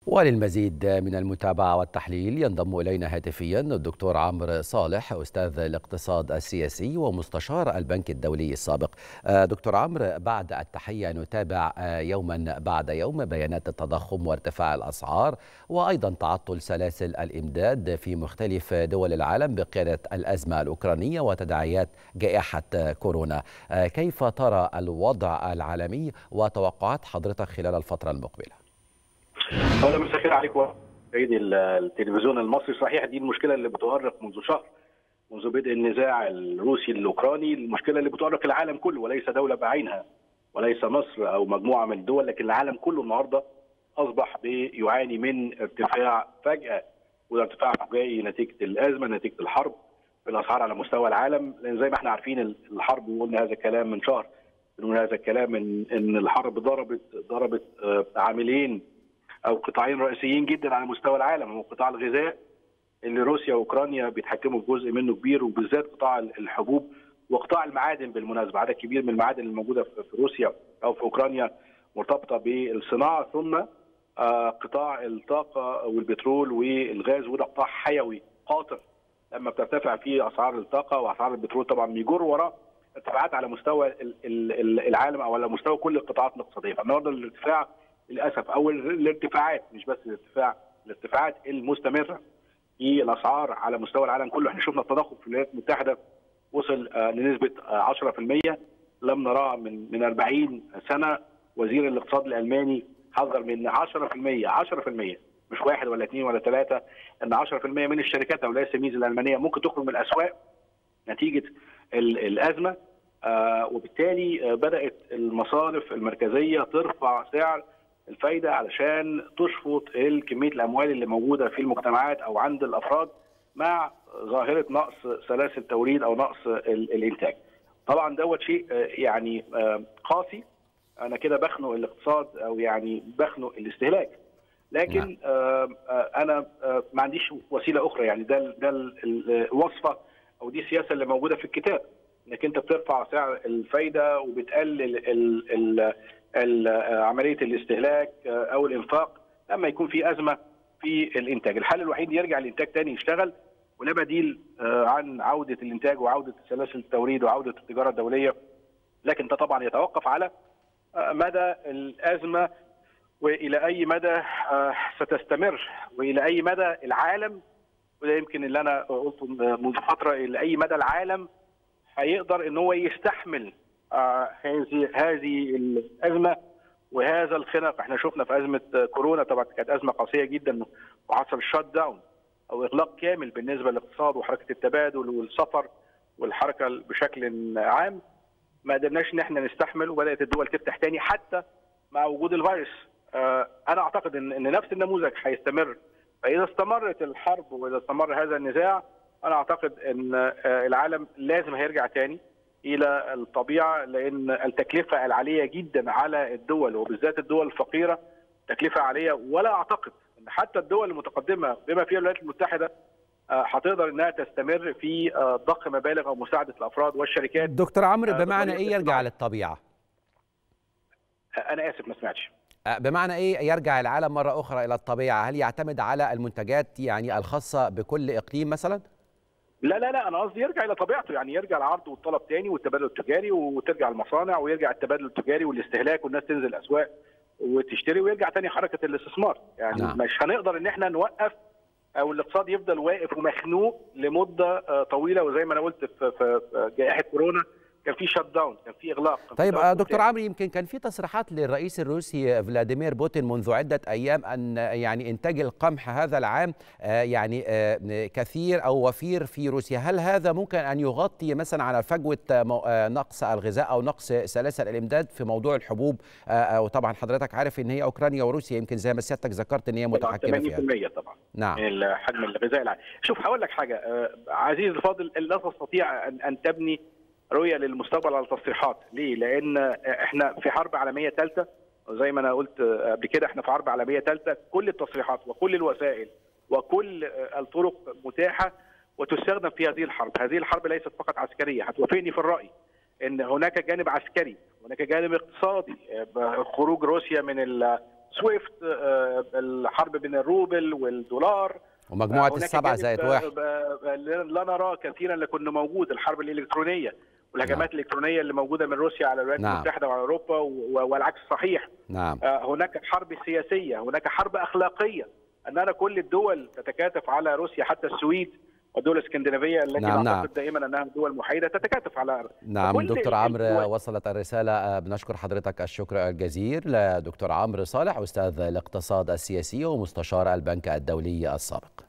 وللمزيد من المتابعة والتحليل ينضم إلينا هاتفيا الدكتور عمرو صالح أستاذ الاقتصاد السياسي ومستشار البنك الدولي السابق دكتور عمرو بعد التحية نتابع يوما بعد يوم بيانات التضخم وارتفاع الأسعار وأيضا تعطل سلاسل الإمداد في مختلف دول العالم بقيادة الأزمة الأوكرانية وتداعيات جائحة كورونا كيف ترى الوضع العالمي وتوقعات حضرتك خلال الفترة المقبلة؟ اولا مساء الخير عليكم سيد التلفزيون المصري صحيح دي المشكله اللي بتؤرق منذ شهر منذ بدء النزاع الروسي الاوكراني المشكله اللي بتؤرق العالم كله وليس دوله بعينها وليس مصر او مجموعه من الدول لكن العالم كله النهارده اصبح بيعاني من ارتفاع فجاه وده ارتفاع فجائي نتيجه الازمه نتيجه الحرب في الاسعار على مستوى العالم لان زي ما احنا عارفين الحرب وقلنا هذا الكلام من شهر بنقول هذا الكلام ان ان الحرب ضربت ضربت عاملين او قطاعين رئيسيين جدا على مستوى العالم هو قطاع الغذاء اللي روسيا واوكرانيا بيتحكموا في جزء منه كبير وبالذات قطاع الحبوب وقطاع المعادن بالمناسبه عدد كبير من المعادن الموجوده في روسيا او في اوكرانيا مرتبطه بالصناعه ثم قطاع الطاقه والبترول والغاز وده قطاع حيوي قاطر لما بترتفع فيه اسعار الطاقه واسعار البترول طبعا بيجر وراه ارتفاعات على مستوى العالم او على مستوى كل القطاعات الاقتصاديه فالنهارده الارتفاع للاسف او الارتفاعات مش بس الارتفاع الارتفاعات المستمره في الاسعار على مستوى العالم كله احنا شفنا التضخم في الولايات المتحده وصل لنسبه 10% لم نراها من من 40 سنه وزير الاقتصاد الالماني حذر من 10% 10% مش واحد ولا اثنين ولا ثلاثه ان 10% من الشركات او الاس الالمانيه ممكن تخرج من الاسواق نتيجه الازمه آه وبالتالي بدات المصارف المركزيه ترفع سعر الفايده علشان تشفط كميه الاموال اللي موجوده في المجتمعات او عند الافراد مع ظاهره نقص سلاسل التوريد او نقص الانتاج. طبعا دوت شيء يعني قاسي انا كده بخنق الاقتصاد او يعني بخنق الاستهلاك. لكن انا ما عنديش وسيله اخرى يعني ده ده الوصفه او دي السياسه اللي موجوده في الكتاب انك انت بترفع سعر الفايده وبتقلل ال ال عمليه الاستهلاك او الانفاق لما يكون في ازمه في الانتاج، الحل الوحيد يرجع الانتاج تاني يشتغل ولا بديل عن عوده الانتاج وعوده سلاسل التوريد وعوده التجاره الدوليه لكن ده طبعا يتوقف على مدى الازمه والى اي مدى ستستمر والى اي مدى العالم وده يمكن اللي انا قلته منذ فتره الى اي مدى العالم هيقدر ان هو يستحمل هذه هذه الازمه وهذا الخنق احنا شفنا في ازمه كورونا طبعا كانت ازمه قاسيه جدا وحصل شات داون او اغلاق كامل بالنسبه للاقتصاد وحركه التبادل والسفر والحركه بشكل عام ما قدرناش ان احنا نستحمل وبدات الدول تفتح تاني حتى مع وجود الفيروس انا اعتقد ان ان نفس النموذج هيستمر فاذا استمرت الحرب واذا استمر هذا النزاع انا اعتقد ان العالم لازم هيرجع تاني الى الطبيعه لان التكلفه العاليه جدا على الدول وبالذات الدول الفقيره تكلفه عاليه ولا اعتقد ان حتى الدول المتقدمه بما فيها الولايات المتحده هتقدر انها تستمر في ضخ مبالغ او مساعده الافراد والشركات دكتور عمرو بمعنى ايه يرجع للطبيعه؟ انا اسف ما سمعتش بمعنى ايه يرجع العالم مره اخرى الى الطبيعه؟ هل يعتمد على المنتجات يعني الخاصه بكل اقليم مثلا؟ لا لا لا انا قصدي يرجع الى طبيعته يعني يرجع العرض والطلب تاني والتبادل التجاري وترجع المصانع ويرجع التبادل التجاري والاستهلاك والناس تنزل الاسواق وتشتري ويرجع تاني حركه الاستثمار يعني نعم. مش هنقدر ان احنا نوقف او الاقتصاد يفضل واقف ومخنوق لمده طويله وزي ما انا قلت في, في جائحه كورونا كان في شت داون كان في اغلاق كان طيب دكتور عمرو يمكن كان في تصريحات للرئيس الروسي فلاديمير بوتين منذ عده ايام ان يعني انتاج القمح هذا العام يعني كثير او وفير في روسيا هل هذا ممكن ان يغطي مثلا على فجوه نقص الغذاء او نقص سلاسل الامداد في موضوع الحبوب وطبعا حضرتك عارف ان هي اوكرانيا وروسيا يمكن زي ما سيادتك ذكرت ان هي متحكمه فيها 80% طبعا نعم حجم الغذاء العالمي شوف هقول لك حاجه عزيزي الفاضل لا تستطيع ان تبني رؤيه للمستقبل على التصريحات ليه لان احنا في حرب عالميه ثالثه زي ما انا قلت قبل كده احنا في حرب عالميه ثالثه كل التصريحات وكل الوسائل وكل الطرق متاحه وتستخدم في هذه الحرب هذه الحرب ليست فقط عسكريه هتوافقني في الراي ان هناك جانب عسكري هناك جانب اقتصادي خروج روسيا من سويفت الحرب بين الروبل والدولار ومجموعه السبعه زائد واحد لا نرى كثيرا اللي كنا موجود الحرب الالكترونيه والهجمات نعم. الالكترونيه اللي موجوده من روسيا على الولايات نعم. المتحده وعلى اوروبا والعكس صحيح نعم. هناك حرب سياسيه هناك حرب اخلاقيه ان أنا كل الدول تتكاتف على روسيا حتى السويد والدول الاسكندنافيه التي نعم نعتقد نعم. دائما انها دول محايده تتكاتف على نعم دكتور عمرو وصلت الرساله بنشكر حضرتك الشكر الجزيل لدكتور عمرو صالح استاذ الاقتصاد السياسي ومستشار البنك الدولي السابق